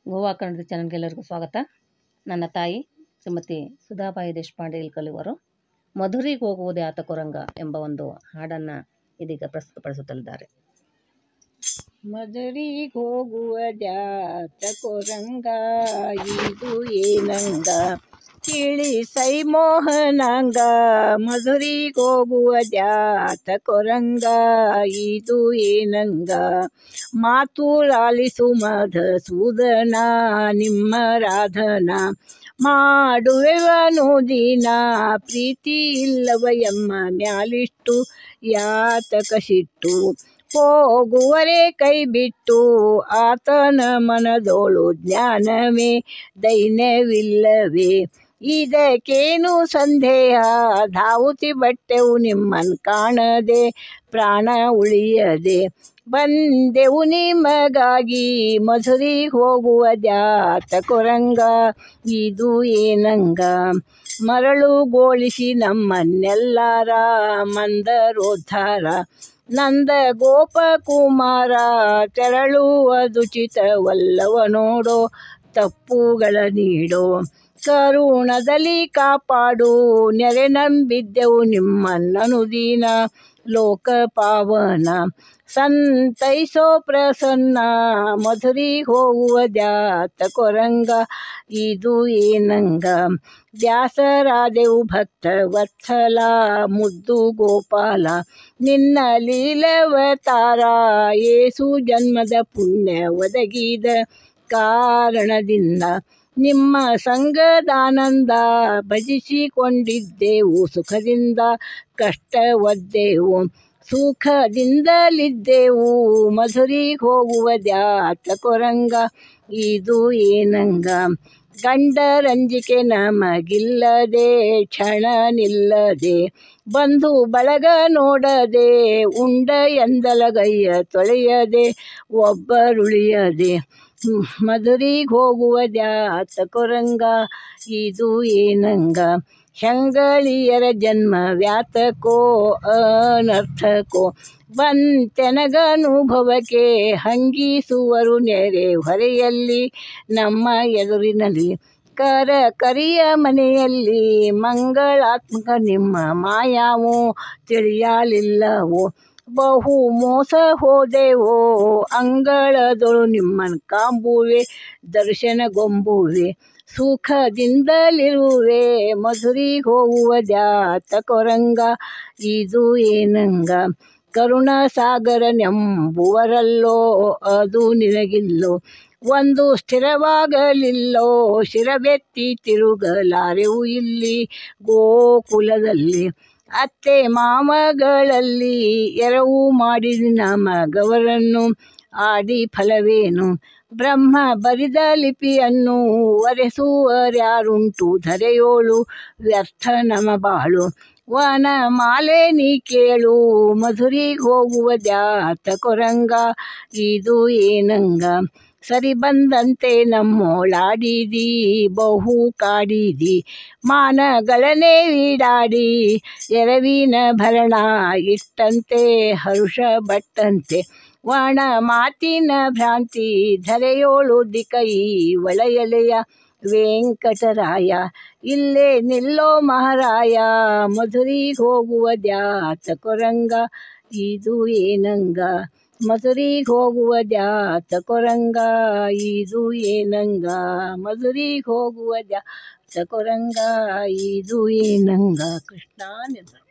ಗೋವಾ ಕನ್ನಡ ಚಾನಲ್ಗೆ ಎಲ್ಲರಿಗೂ ಸ್ವಾಗತ ನನ್ನ ತಾಯಿ ಶ್ರೀಮತಿ ಸುಧಾಬಾಯಿ ದೇಶಪಾಂಡೆ ಇಲ್ಕಲ್ ಇವರು ಮಧುರಿಗೆ ಹೋಗುವುದೇ ಆತ ಕೊರಂಗ ಎಂಬ ಒಂದು ಹಾಡನ್ನು ಇದೀಗ ಪ್ರಸ್ತುತಪಡಿಸುತ್ತಲಿದ್ದಾರೆ ಮದರಿಗೆ ಹೋಗುವ ಜಾತ ಕೊರಂಗ ಇದು ಏನಂಗ ತಿಳಿ ಸೈ ಮೋಹನಾಂಗ ಮಧುರಿಗೆ ಹೋಗುವ ಜಾತ ಕೊರಂಗ ಇದು ಏನಂಗ ಮಾತು ಲಾಲಿಸು ಮಧುಸೂದನ ನಿಮ್ಮ ರಾಧನ ಮಾಡುವೆವನು ದಿನ ಪ್ರೀತಿ ಇಲ್ಲವ ಎಮ್ಮ ಮ್ಯಾಲಿಷ್ಟು ಯಾತಕ ಸಿಟ್ಟು ಹೋಗುವರೆ ಕೈ ಬಿಟ್ಟು ಆತನ ಮನದೋಳು ಜ್ಞಾನವೇ ದೈನ್ಯವಿಲ್ಲವೇ ಇದಕ್ಕೇನು ಸಂದೇಹ ಧಾವುತಿ ಬಟ್ಟೆವು ನಿಮ್ಮನ್ ಕಾಣದೆ ಪ್ರಾಣ ಉಳಿಯದೆ ಬಂದೆವು ನಿಮಗಾಗಿ ಮಧುರಿಗೆ ಹೋಗುವ ಜಾತ ಕೊರಂಗ ಇದು ಏನಂಗ ಮರಳುಗೋಳಿಸಿ ನಮ್ಮನ್ನೆಲ್ಲಾರ ಮಂದರೋದ್ಧಾರ ನಂದ ಗೋಪಕುಮಾರ ತೆರಳುವುದುಚಿತವಲ್ಲವ ನೋಡೋ ತಪ್ಪುಗಳ ನೀಡೋ ಕರುಣದಲ್ಲಿ ಕಾಪಾಡು ನೆರೆ ನಂಬಿದ್ದೆವು ನಿಮ್ಮನ್ನನುದೀನ ಲೋಕ ಪಾವನ ಸಂತೈಸೋ ಪ್ರಸನ್ನ ಮಧುರಿಗೆ ಹೋಗುವ ಜಾತ ಕೊರಂಗ ಇದು ಏನಂಗ ದ್ಯಾಸರಾದೆವು ಭಕ್ತ ವತ್ಸಲ ಮುದ್ದು ಗೋಪಾಲ ನಿನ್ನ ಲೀಲವತಾರ ಏಸು ಜನ್ಮದ ಪುಣ್ಯ ಒದಗಿದ ಕಾರಣದಿಂದ ನಿಮ್ಮ ಸಂಗದಾನಂದ ಭಜಿಸಿಕೊಂಡಿದ್ದೆವು ಸುಖದಿಂದ ಕಷ್ಟ ಒದ್ದೆವು ಸುಖದಿಂದಲಿದ್ದೆವು ಮಧುರಿಗೆ ಹೋಗುವ ದ್ಯಾತ ಕೊರಂಗ ಇದು ಏನಂಗ ಗಂಡರಂಜಿಕೆ ನಮಗಿಲ್ಲದೆ ಕ್ಷಣ ನಿಲ್ಲದೆ ಬಂಧು ಬಳಗ ನೋಡದೆ ಉಂಡ ಎಂದಲಗಯ್ಯ ತೊಳೆಯದೆ ಒಬ್ಬರುಳಿಯದೆ ಮಧುರಿಗೆ ಹೋಗುವ ದ್ಯಾತ ಕೊರಂಗ ಇದು ಏನಂಗ ಶಂಗಳಿಯರ ಜನ್ಮ ವ್ಯಾತಕೋ ಅನರ್ಥಕೋ ಬಂತೆನಗನುಭವಕ್ಕೆ ಹಂಗಿಸುವರು ನೆರೆ ಹೊರೆಯಲ್ಲಿ ನಮ್ಮ ಎದುರಿನಲ್ಲಿ ಕರ ಕರಿಯ ಮನೆಯಲ್ಲಿ ಮಂಗಳಾತ್ಮಕ ನಿಮ್ಮ ಮಾಯಾವು ತಿಳಿಯಲಿಲ್ಲವೋ ಬಹು ಮೋಸ ಹೋದೆವೋ ಅಂಗಳದೊಳು ನಿಮ್ಮನ್ನು ಕಾಂಬುವೆ ದರ್ಶನಗೊಂಬುವೆ ಸುಖದಿಂದಲಿರುವೆ ಮಧುರಿಗೆ ಹೋಗುವ ದ್ಯಾತ ಕೊರಂಗ ಇದು ಏನಂಗ ಕರುಣಸಾಗರನೆಂಬುವರಲ್ಲೋ ಅದು ನಿನಗಿಲ್ಲೋ ಒಂದು ಸ್ಥಿರವಾಗಲಿಲ್ಲೋ ಶಿರಬೆತ್ತಿ ತಿರುಗಲಾರೆವು ಇಲ್ಲಿ ಗೋಕುಲದಲ್ಲಿ ಅತ್ತೆ ಮಾಮಗಳಲ್ಲಿ ಎರವು ಮಾಡಿದ ನಮಗವರನ್ನು ಆಡಿ ಫಲವೇನು ಬ್ರಹ್ಮ ಬರಿದ ಲಿಪಿಯನ್ನು ಒರೆಸುವರ್ಯಾರುಂಟು ಧರೆಯೋಳು ವ್ಯರ್ಥ ನಮ ಬಾಳು ವನ ಮಾಲೆ ನೀ ಕೇಳು ಮಧುರಿಗೆ ಹೋಗುವ ದ್ಯಾತ ಕೊರಂಗ ಇದು ಏನಂಗ ಸರಿ ಬಂದಂತೆ ನಮ್ಮೋಳಾಡಿದಿ ಬಹು ಕಾಡಿದಿ ಮಾನಗಳನ್ನೇ ವೀಡಾಡಿ ಎರವಿನ ಭರಣ ಇಟ್ಟಂತೆ ಹರುಷ ಬಟ್ಟಂತೆ ಒಣ ಮಾತಿನ ಭ್ರಾಂತಿ ಧರೆಯೋಳು ದಿಕೈ ಒಳೆಯಲೆಯ ವೆಂಕಟರಾಯ ಇಲ್ಲೇ ನಿಲ್ಲೋ ಮಹಾರಾಯ ಮಧುರಿಗೆ ಹೋಗುವ ದ್ಯಾತ ಕೊರಂಗ ಇದು ಏನಂಗ ಮಧುರಿಗೆ ಹೋಗುವ ದ್ಯಾತ ಕೊರಂಗ ಇದು ಏನಂಗ ಮಧುರಿಗೆ ಹೋಗುವ ದ್ಯಾತ ಕೊರಂಗ ಇದು ಏನಂಗ ಕೃಷ್ಣ